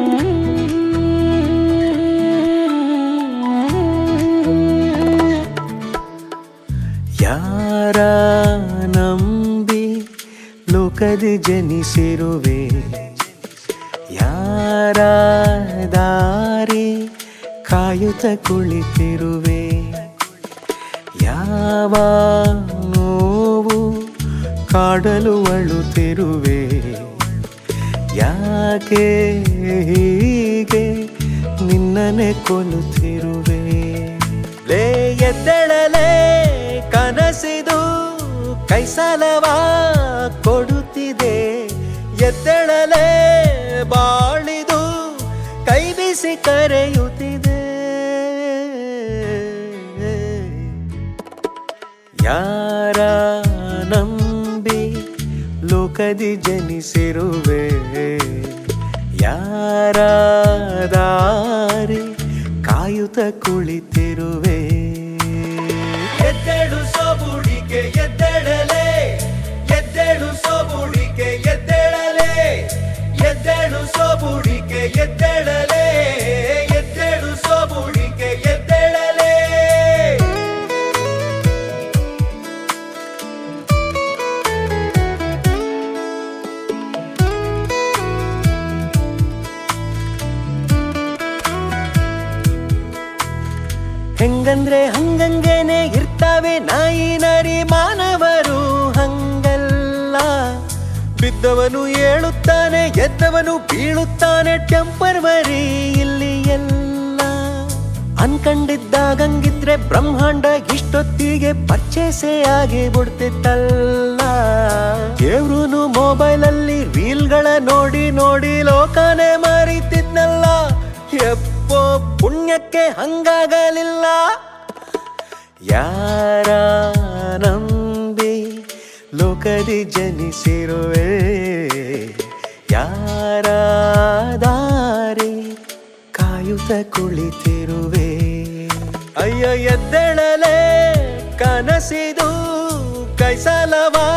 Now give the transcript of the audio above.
ಯಾರ ನಂಬಿ ಲೋಕದಿ ಜನಿಸಿರುವೆ ಯಾರ ದಾರಿ ಕಾಯುತ್ತ ಕುಳಿತಿರುವೆ ಯಾವ ನೋವು ಕಾಡಲು ಅಳುತ್ತಿರುವೆ ಯಾಕೆ ಹೀಗೆ ನಿನ್ನನೆ ಕೊಲ್ಲುತ್ತಿರುವೆ ಲೇ ಎದ್ದಳಲೇ ಕನಸಿದು ಕೈಸಲವ ಕೊಡುತ್ತಿದೆ ಎದ್ದಳಲೇ ಬಾಳಿದು ಕೈ ಬಿಸಿ ಕರೆಯುತ್ತಿದೆ ಯಾರ ನಂಬಿ ಲೋಕದಿ ಜನಿಸಿರುವೆ ಯಾರ ದಾರಿ ಕಾಯುತ್ತ ಕುಳಿತಿರುವೆ ಎದ್ದೆಡು ಸೋಬುಡಿಕೆ ಎದ್ದೆಡಲೆ ಎದ್ದೆಡು ಸೋಬುಡಿಕೆ ಎದ್ದೆಳಲೆ ಎದ್ದೆಡು ಸೋಬುಡಿಕೆ ಎದ್ದೆಡಲೆ ಎದ್ದೆಡು ಸೋಬುಡಿಕೆ ಎದ್ದೆಳಲೆ ಹೆಂಗಂದ್ರೆ ಹಂಗಂಗೇನೆ ಇರ್ತಾವೆ ನಾಯಿ ನರಿ ಮಾನವರು ಹಂಗಲ್ಲ ಬಿದ್ದವನು ಏಳುತ್ತಾನೆ ಎದ್ದವನು ಬೀಳುತ್ತಾನೆ ಟೆಂಪರ್ವರಿ ಇಲ್ಲಿ ಎಲ್ಲ ಅನ್ಕಂಡಿದ್ದಾಗಂಗಿದ್ರೆ ಬ್ರಹ್ಮಾಂಡ ಇಷ್ಟೊತ್ತಿಗೆ ಪರ್ಚೇಸೇ ಆಗಿ ಬಿಡ್ತಿತ್ತಲ್ಲ ದೇವ್ರುನು ಮೊಬೈಲ್ ಅಲ್ಲಿ ರೀಲ್ಗಳ ನೋಡಿ ನೋಡಿ ಲೋಕನೇ ಮರಿತಿದ್ನಲ್ಲ ಎಪ್ಪೋ ಪುಣ್ಯಕ್ಕೆ ಹಂಗಾಗಲಿಲ್ಲ ಯಾರ ನಂಬಿ ಲೋಕದಿ ಜನಿಸಿರುವೆ ಯಾರ ದಾರಿ ಕಾಯುತ್ತ ಕುಳಿತಿರುವೆ ಅಯ್ಯೋ ಎದ್ದಳಲೆ ಕನಸಿದು ಕೈಸಲವ